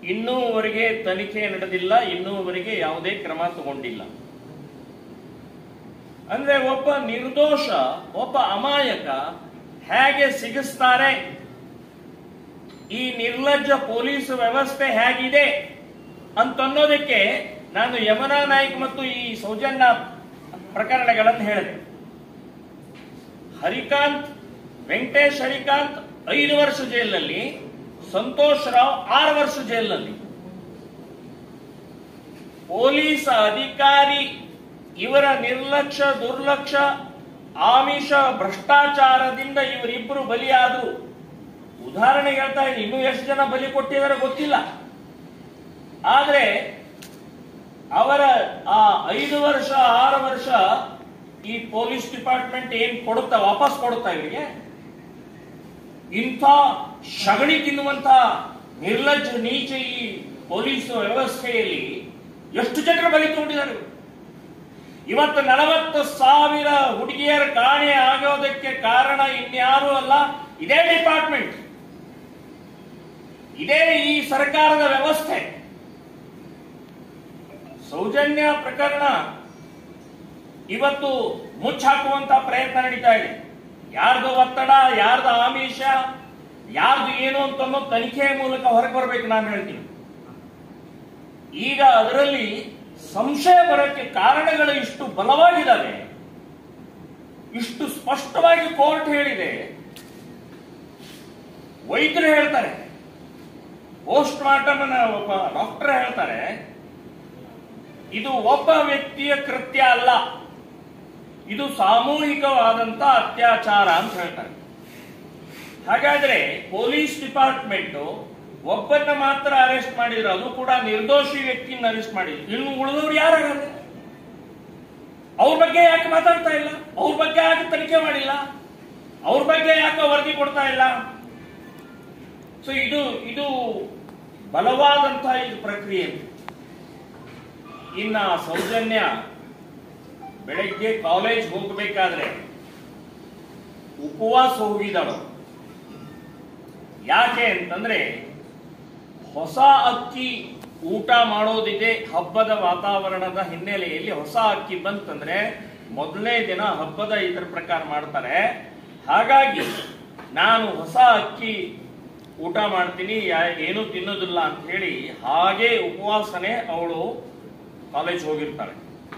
ಇನ್ನೂವರೆಗೆ ತನಿಖೆ ನಡೆದಿಲ್ಲ ಇನ್ನೂವರೆಗೆ ಯಾವುದೇ ಕ್ರಮ ತಗೊಂಡಿಲ್ಲ ಅಂದ್ರೆ ಒಬ್ಬ ನಿರ್ದೋಷ ಒಬ್ಬ ಅಮಾಯಕ ಹೇಗೆ ಸಿಗಿಸ್ತಾರೆ ಈ ನಿರ್ಲಜ್ಜ ಪೊಲೀಸ್ ವ್ಯವಸ್ಥೆ ಹೇಗಿದೆ ಅಂತನ್ನೋದಕ್ಕೆ ನಾನು ಯಮುನಾ ನಾಯ್ಕ್ ಮತ್ತು ಈ ಸೌಜನ್ಯ ಪ್ರಕರಣಗಳನ್ನು ಹೇಳಿದೆ ಹರಿಕಾಂತ್ ವೆಂಕಟೇಶ್ ಹರಿಕಾಂತ್ ಐದು ವರ್ಷ ಜೈಲಿನಲ್ಲಿ ಸಂತೋಷ್ ರಾವ್ ಆರು ವರ್ಷ ಜೈಲಿನಲ್ಲಿ ಪೊಲೀಸ್ ಅಧಿಕಾರಿ ಇವರ ನಿರ್ಲಕ್ಷ್ಯ ದುರ್ಲಕ್ಷ್ಯ ಆಮಿಷ ಭ್ರಷ್ಟಾಚಾರದಿಂದ ಇವರಿಬ್ಬರು ಬಲಿಯಾದ್ರು ಉದಾಹರಣೆ ಹೇಳ್ತಾ ಇದ್ದೀನಿ ಇನ್ನೂ ಎಷ್ಟು ಜನ ಬಲಿ ಕೊಟ್ಟಿದ್ದಾರೆ ಗೊತ್ತಿಲ್ಲ ಆದ್ರೆ ಅವರ ಆ ಐದು ವರ್ಷ ಆರು ವರ್ಷ ಈ ಪೊಲೀಸ್ ಡಿಪಾರ್ಟ್ಮೆಂಟ್ ಏನ್ ಕೊಡುತ್ತಾ ವಾಪಸ್ ಕೊಡುತ್ತಾ ಇವರಿಗೆ ಇಂಥ ಶಗಣಿ ತಿನ್ನುವಂತ ನಿರ್ಲಜ್ಜ ನೀಚ ಈ ಪೊಲೀಸ್ ವ್ಯವಸ್ಥೆಯಲ್ಲಿ ಎಷ್ಟು ಜನರು ಬಲಿ ತಗೊಂಡಿದ್ದಾರೆ ಇವರು? ಇವತ್ತು ನಲವತ್ತು ಸಾವಿರ ಹುಡುಗಿಯರ ಕಾಣೆ ಆಗೋದಕ್ಕೆ ಕಾರಣ ಇನ್ಯಾರು ಅಲ್ಲ ಇದೇ ಡಿಪಾರ್ಟ್ಮೆಂಟ್ ಇದೇ ಈ ಸರ್ಕಾರದ ವ್ಯವಸ್ಥೆ ಸೌಜನ್ಯ ಪ್ರಕರಣ ಇವತ್ತು ಮುಚ್ಚಾಕುವಂತ ಪ್ರಯತ್ನ ನಡೀತಾ ಇದೆ ಯಾರ್ದು ಒತ್ತಡ ಯಾರ್ದು ಆಮಿಷ ಯಾರ್ದು ಏನು ಅಂತ ಅನ್ನೋ ತನಿಖೆ ಮೂಲಕ ಹೊರಗೆ ಬರಬೇಕು ನಾನು ಹೇಳ್ತೀನಿ ಈಗ ಅದರಲ್ಲಿ ಸಂಶಯ ಬರೋಕ್ಕೆ ಕಾರಣಗಳು ಇಷ್ಟು ಬಲವಾಗಿದ್ದಾವೆ ಇಷ್ಟು ಸ್ಪಷ್ಟವಾಗಿ ಕೋರ್ಟ್ ಹೇಳಿದೆ ವೈದ್ಯರು ಹೇಳ್ತಾರೆ ಪೋಸ್ಟ್ ಮಾರ್ಟಮ್ ಒಬ್ಬ ಡಾಕ್ಟರ್ ಹೇಳ್ತಾರೆ ಇದು ಒಬ್ಬ ವ್ಯಕ್ತಿಯ ಕೃತ್ಯ ಅಲ್ಲ ಇದು ಸಾಮೂಹಿಕವಾದಂತ ಅತ್ಯಾಚಾರ ಅಂತ ಹೇಳ್ತಾರೆ ಹಾಗಾದ್ರೆ ಪೊಲೀಸ್ ಡಿಪಾರ್ಟ್ಮೆಂಟ್ ಒಬ್ಬನ್ನ ಮಾತ್ರ ಅರೆಸ್ಟ್ ಮಾಡಿದ್ರು ಅದು ಕೂಡ ನಿರ್ದೋಷಿ ವ್ಯಕ್ತಿನ ಅರೆಸ್ಟ್ ಮಾಡಿದ್ರು ಇನ್ನು ಉಳಿದವ್ರು ಯಾರಾಗಲ್ಲ ಅವ್ರ ಬಗ್ಗೆ ಯಾಕೆ ಮಾತಾಡ್ತಾ ಇಲ್ಲ ಅವ್ರ ಬಗ್ಗೆ ಯಾಕೆ ತನಿಖೆ ಮಾಡಿಲ್ಲ ಅವ್ರ ಬಗ್ಗೆ ಯಾಕೆ ವರದಿ ಕೊಡ್ತಾ ಇಲ್ಲ ಸೊ ಇದು ಇದು ಬಲವಾದಂತಹ ಇದು ಪ್ರಕ್ರಿಯೆ ಇನ್ನ ಸೌಜನ್ಯ ಬೆಳಗ್ಗೆ ಕಾಲೇಜ್ ಹೋಗಬೇಕಾದ್ರೆ ಉಪವಾಸ ಹೋಗಿದಳು ಯಾಕೆ ಅಂತಂದ್ರೆ ಹೊಸ ಅಕ್ಕಿ ಊಟ ಮಾಡೋದಿದೆ ಹಬ್ಬದ ವಾತಾವರಣದ ಹಿನ್ನೆಲೆಯಲ್ಲಿ ಹೊಸ ಅಕ್ಕಿ ಬಂತಂದ್ರೆ ಮೊದಲನೇ ದಿನ ಹಬ್ಬದ ಇದರ ಪ್ರಕಾರ ಮಾಡ್ತಾರೆ ಹಾಗಾಗಿ ನಾನು ಹೊಸ ಅಕ್ಕಿ ಊಟ ಮಾಡ್ತೀನಿ ಯಾ- ಏನೂ ತಿನ್ನೋದಿಲ್ಲ ಅಂತ ಹೇಳಿ ಹಾಗೆ ಉಪವಾಸನೆ ಅವಳು ಕಾಲೇಜ್ ಹೋಗಿರ್ತಾಳೆ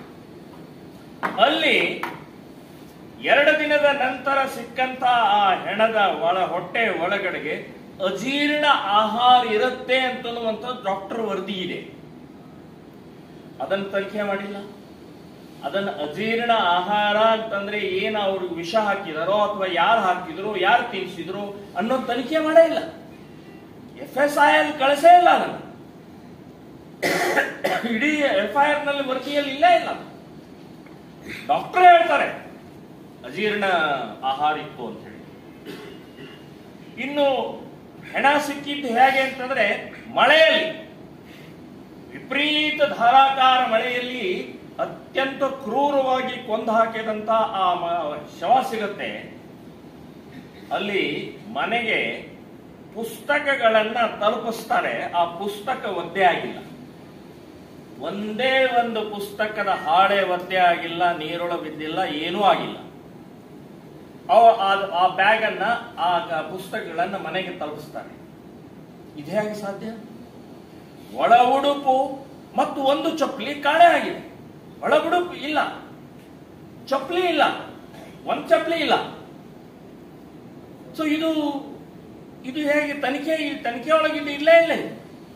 ಅಲ್ಲಿ ಎರಡು ದಿನದ ನಂತರ ಸಿಕ್ಕಂತ ಆ ಹೆಣದ ಒಳ ಹೊಟ್ಟೆ ಒಳಗಡೆಗೆ ಅಜೀರ್ಣ ಆಹಾರ ಇರುತ್ತೆ ಅಂತನ್ನುವಂತ ಡಾಕ್ಟರ್ ವರದಿ ಇದೆ ಅದನ್ನು ತನಿಖೆ ಮಾಡಿಲ್ಲ ಅದನ್ನ ಅಜೀರ್ಣ ಆಹಾರ ಅಂತಂದ್ರೆ ಏನ್ ಅವ್ರಿಗೆ ವಿಷ ಹಾಕಿದಾರೋ ಅಥವಾ ಯಾರು ಹಾಕಿದ್ರು ಯಾರು ತಿನ್ಸಿದ್ರು ಅನ್ನೋ ತನಿಖೆ ಮಾಡೇ ಇಲ್ಲ ಎಫ್ ಎಸ್ ಐ ಎಲ್ ಕಳಿಸೇ ಇಲ್ಲ ಅದನ್ನು ಇಡೀ ಎಫ್ ಐ ಆರ್ ನಲ್ಲಿ ವರದಿಯಲ್ಲಿ ಇಲ್ಲೇ ಇಲ್ಲ ಡಾಕ್ಟರ್ ಹೇಳ್ತಾರೆ ಅಜೀರ್ಣ ಆಹಾರ ಇತ್ತು ಅಂತ ಹೇಳಿ ಇನ್ನು ಹೆಣ ಸಿಕ್ಕಿದ್ದು ಹೇಗೆ ಅಂತಂದ್ರೆ ಮಳೆಯಲ್ಲಿ ವಿಪರೀತ ಧಾರಾಕಾರ ಮಳೆಯಲ್ಲಿ ಅತ್ಯಂತ ಕ್ರೂರವಾಗಿ ಕೊಂದು ಹಾಕಿದಂತ ಆ ಮ- ಶವ ಸಿಗುತ್ತೆ ಅಲ್ಲಿ ಮನೆಗೆ ಪುಸ್ತಕಗಳನ್ನ ತಲುಪಿಸ್ತಾರೆ ಆ ಪುಸ್ತಕ ಒದ್ದೆ ಆಗಿಲ್ಲ ಒಂದೇ ಒಂದು ಪುಸ್ತಕದ ಹಾಳೆ ಒದ್ದೆ ಆಗಿಲ್ಲ ನೀರೊಳ ಬಿದ್ದಿಲ್ಲ ಏನೂ ಆಗಿಲ್ಲ ಅವ ಆ- ಆ ಬ್ಯಾಗ್ ಅನ್ನ ಆ ಗ- ಪುಸ್ತಕಗಳನ್ನ ಮನೆಗೆ ತಲುಪಿಸ್ತಾರೆ ಇದು ಹೇಗೆ ಸಾಧ್ಯ ಒಳ ಉಡುಪು ಮತ್ತು ಒಂದು ಚಪ್ಪಲಿ ಕಾಣೆ ಆಗಿದೆ ಒಳ ಉಡುಪು ಇಲ್ಲ ಚಪ್ಪಲಿ ಇಲ್ಲ ಒಂದ್ ಚಪ್ಪಲಿ ಇಲ್ಲ ಸೊ ಇದು ಇದು ಹೇಗೆ ತನಿಖೆ ಈ ತನಿಖೆ ಒಳಗಿದ್ದು ಇಲ್ಲೇ ಇಲ್ಲ ಇದು.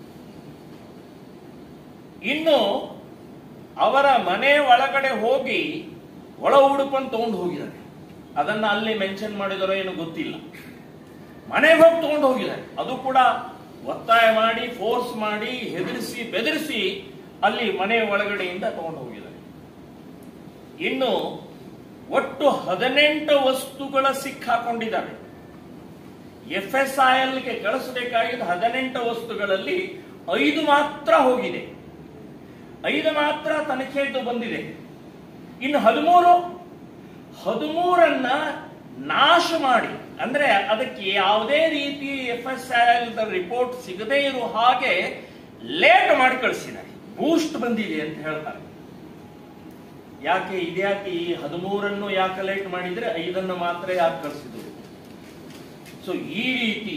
ಇನ್ನು ಅವರ ಮನೆ ಒಳಗಡೆ ಹೋಗಿ ಒಳ ಉಡುಪನ್ನು ತಗೊಂಡು ಹೋಗಿದ್ದಾರೆ ಅದನ್ನ ಅಲ್ಲಿ ಮೆನ್ಷನ್ ಮಾಡಿದರೋ ಏನೋ ಗೊತ್ತಿಲ್ಲ ಮನೆಗೆ ಹೋಗಿ ತಗೊಂಡು ಹೋಗಿದ್ದಾರೆ ಅದು ಕೂಡ ಒತ್ತಾಯ ಮಾಡಿ ಫೋರ್ಸ್ ಮಾಡಿ ಹೆದರಿಸಿ ಬೆದರಿಸಿ ಅಲ್ಲಿ ಮನೆ ಒಳಗಡೆಯಿಂದ ತಗೊಂಡು ಹೋಗಿದ್ದಾರೆ ಇನ್ನು ಒಟ್ಟು ಹದಿನೆಂಟು ವಸ್ತುಗಳ ಸಿಕ್ಕಾಕೊಂಡಿದ್ದಾರೆ ಎಫ್ ಎಸ್ ಐ ಎಲ್ಗೆ ಕಳಿಸಬೇಕಾಗಿದ್ದ ಹದಿನೆಂಟು ವಸ್ತುಗಳಲ್ಲಿ ಐದು ಮಾತ್ರ ಹೋಗಿದೆ ಐದು ಮಾತ್ರ ತನಿಖೆದ್ದು ಬಂದಿದೆ ಇನ್ನು ಹದಿಮೂರು ಹದಿಮೂರನ್ನ ನಾಶ ಮಾಡಿ ಅಂದ್ರೆ ಅದಕ್ಕೆ ಯಾವುದೇ ರೀತಿ ಎಫ್ ಎಸ್ ಐ ರಿಪೋರ್ಟ್ ಸಿಗದೇ ಇರೋ ಹಾಗೆ ಲೇಟ್ ಮಾಡಿ ಕಳಿಸಿದ್ದಾರೆ ಬೂಸ್ಟ್ ಬಂದಿದೆ ಅಂತ ಹೇಳ್ತಾರೆ ಯಾಕೆ ಇದ್ಯಾಕೆ ಈ ಹದಿಮೂರನ್ನು ಯಾಕೆ ಲೇಟ್ ಮಾಡಿದ್ರೆ ಐದನ್ನು ಮಾತ್ರ ಯಾಕೆ ಕಳಿಸಿದ್ರು ಸೊ ಈ ರೀತಿ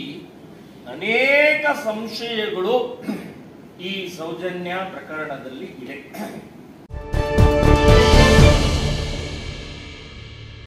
ಅನೇಕ ಸಂಶಯಗಳು ಈ ಸೌಜನ್ಯ ಪ್ರಕರಣದಲ್ಲಿ ಇದೆ